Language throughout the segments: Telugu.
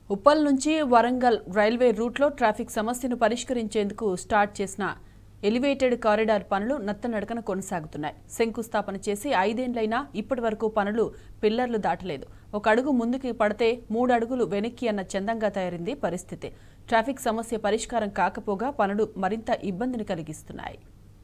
ఉప్పల్ నుంచి వరంగల్ రైల్వే రూట్లో ట్రాఫిక్ సమస్యను పరిష్కరించేందుకు స్టార్ట్ చేసిన ఎలివేటెడ్ కారిడార్ పనులు నత్తనడకన కొనసాగుతున్నాయి శంకుస్థాపన చేసి ఐదేండ్లైనా ఇప్పటి వరకు పనులు పిల్లర్లు దాటలేదు ఒక అడుగు ముందుకి పడితే మూడు అడుగులు వెనక్కి అన్న చందంగా తయారైంది పరిస్థితి ట్రాఫిక్ సమస్య పరిష్కారం కాకపోగా పనులు మరింత ఇబ్బందిని కలిగిస్తున్నాయి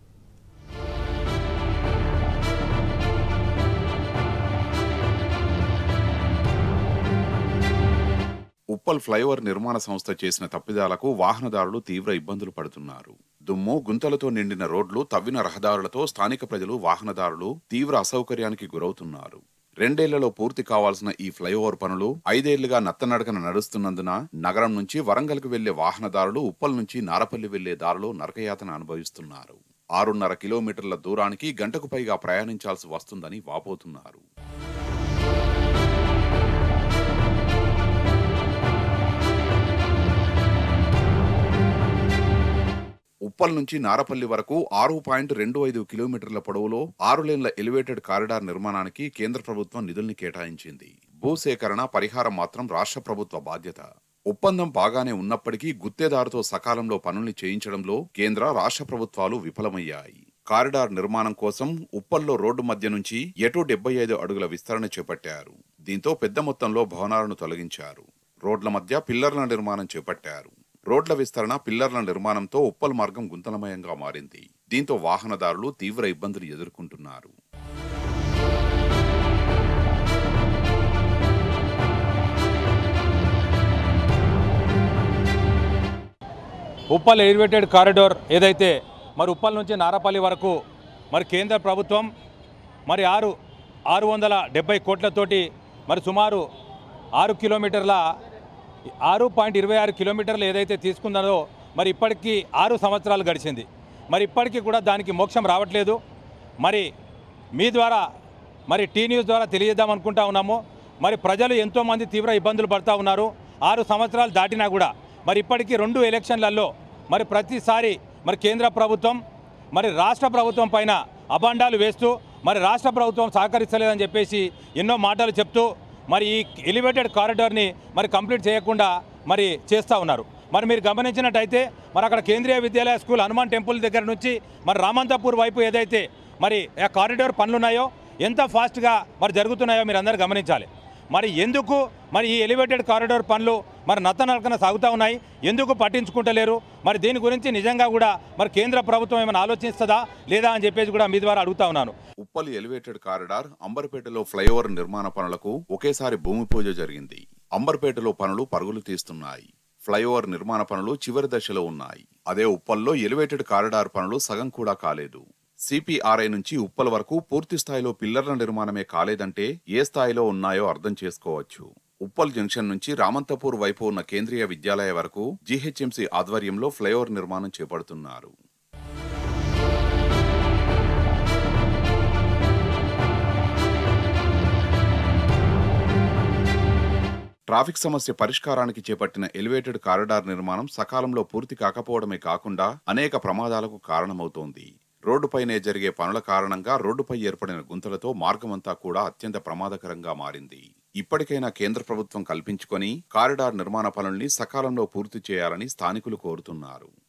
ఉప్పల్ ఫ్లైఓవర్ నిర్మాణ సంస్థ చేసిన తప్పిదాలకు వాహనదారులు తీవ్ర ఇబ్బందులు పడుతున్నారు దుమ్ము గుంతలతో నిండిన రోడ్లు తవ్విన రహదారులతో స్థానిక ప్రజలు వాహనదారులు తీవ్ర అసౌకర్యానికి గురవుతున్నారు రెండేళ్లలో పూర్తి కావాల్సిన ఈ ఫ్లైఓవర్ పనులు ఐదేళ్లుగా నత్తనడకన నడుస్తున్నందున నగరం నుంచి వరంగల్కు వెళ్లే వాహనదారులు ఉప్పల్ నుంచి నారపల్లి వెళ్లే దారిలో నరకయాతన అనుభవిస్తున్నారు ఆరున్నర కిలోమీటర్ల దూరానికి గంటకు పైగా ప్రయాణించాల్సి వస్తుందని వాపోతున్నారు ఉప్పల్ నుంచి నారపల్లి వరకు ఆరు పాయింట్ రెండు ఐదు కిలోమీటర్ల పొడవులో ఆరు లేన్ల ఎలివేటెడ్ కారిడార్ నిర్మాణానికి కేంద్ర ప్రభుత్వం నిధుల్ని కేటాయించింది భూసేకరణ పరిహారం మాత్రం రాష్ట్ర ప్రభుత్వ బాధ్యత ఒప్పందం బాగానే ఉన్నప్పటికీ గుత్తేదారుతో సకాలంలో పనుల్ని చేయించడంలో కేంద్ర రాష్ట్ర ప్రభుత్వాలు విఫలమయ్యాయి కారిడార్ నిర్మాణం కోసం ఉప్పల్లో రోడ్డు మధ్య నుంచి ఎటు డెబ్బై ఐదు అడుగుల విస్తరణ చేపట్టారు దీంతో పెద్ద మొత్తంలో భవనాలను తొలగించారు రోడ్ల మధ్య పిల్లర్ల నిర్మాణం చేపట్టారు రోడ్ల విస్తరణ పిల్లర్ల నిర్మాణంతో ఉప్పల్ మార్గం గుంతలమయంగా మారింది దీంతో వాహనదారులు తీవ్ర ఇబ్బందులు ఎదుర్కొంటున్నారు ఉప్పల్ ఎలివేటెడ్ కారిడోర్ ఏదైతే మరి ఉప్పల్ నుంచి నారపల్లి వరకు మరి కేంద్ర ప్రభుత్వం మరి ఆరు ఆరు వందల డెబ్బై కోట్లతోటి మరి సుమారు ఆరు కిలోమీటర్ల ఆరు పాయింట్ ఇరవై ఆరు కిలోమీటర్లు ఏదైతే తీసుకుందో మరి ఇప్పటికీ ఆరు సంవత్సరాలు గడిచింది మరి ఇప్పటికీ కూడా దానికి మోక్షం రావట్లేదు మరి మీ ద్వారా మరి టీ న్యూస్ ద్వారా తెలియజేద్దాం అనుకుంటా ఉన్నాము మరి ప్రజలు ఎంతోమంది తీవ్ర ఇబ్బందులు పడుతూ ఉన్నారు ఆరు సంవత్సరాలు దాటినా కూడా మరి ఇప్పటికీ రెండు ఎలక్షన్లలో మరి ప్రతిసారి మరి కేంద్ర ప్రభుత్వం మరి రాష్ట్ర ప్రభుత్వం పైన అబాండాలు వేస్తూ మరి రాష్ట్ర ప్రభుత్వం సహకరిస్తలేదని చెప్పేసి ఎన్నో మాటలు చెప్తూ మరి ఈ ఎలివేటెడ్ కారిడార్ని మరి కంప్లీట్ చేయకుండా మరి చేస్తూ ఉన్నారు మరి మీరు గమనించినట్టయితే మరి అక్కడ కేంద్రీయ విద్యాలయ స్కూల్ హనుమాన్ టెంపుల్ దగ్గర నుంచి మరి రామంతపూర్ వైపు ఏదైతే మరి ఆ కారిడార్ పనులు ఉన్నాయో ఎంత ఫాస్ట్గా మరి జరుగుతున్నాయో మీరు అందరూ గమనించాలి మరి ఎందుకు మరి ఈ ఎలివేటెడ్ కారిడార్ పనులు మరి నత్తనడకన సాగుతూ ఉన్నాయి ఎందుకు పట్టించుకుంటలేరు మరి దీని గురించి నిజంగా కూడా మరి కేంద్ర ప్రభుత్వం ఏమైనా ఆలోచిస్తుందా లేదా అని చెప్పేసి కూడా మీ ద్వారా అడుగుతా ఉన్నాను ఉప్పల్ ఎలివేటెడ్ కారిడార్ అంబర్పేటలో ఫ్లైఓవర్ నిర్మాణ పనులకు ఒకేసారి భూమి పూజ జరిగింది అంబర్పేటలో పనులు పరుగులు తీస్తున్నాయి ఫ్లైఓవర్ నిర్మాణ పనులు చివరి దశలో ఉన్నాయి అదే ఉప్పల్లో ఎలివేటెడ్ కారిడార్ పనులు సగం కూడా కాలేదు సిపిఆర్ఐ నుంచి ఉప్పల్ వరకు పూర్తి స్థాయిలో పిల్లర్ల నిర్మాణమే కాలేదంటే ఏ స్థాయిలో ఉన్నాయో అర్థం చేసుకోవచ్చు ఉప్పల్ జంక్షన్ నుంచి రామంతపూర్ వైపు ఉన్న కేంద్రీయ విద్యాలయ వరకు జీహెచ్ఎంసీ ఆధ్వర్యంలో ఫ్లైఓవర్ నిర్మాణం చేపడుతున్నారు ట్రాఫిక్ సమస్య పరిష్కారానికి చేపట్టిన ఎలివేటెడ్ కారిడార్ నిర్మాణం సకాలంలో పూర్తి కాకపోవడమే కాకుండా అనేక ప్రమాదాలకు కారణమవుతోంది రోడ్డుపైనే జరిగే పనుల కారణంగా రోడ్డుపై ఏర్పడిన గుంతలతో మార్గమంతా కూడా అత్యంత ప్రమాదకరంగా మారింది ఇప్పటికైనా కేంద్ర ప్రభుత్వం కల్పించుకొని కారిడార్ నిర్మాణ పనుల్ని సకాలంలో పూర్తి చేయాలని స్థానికులు కోరుతున్నారు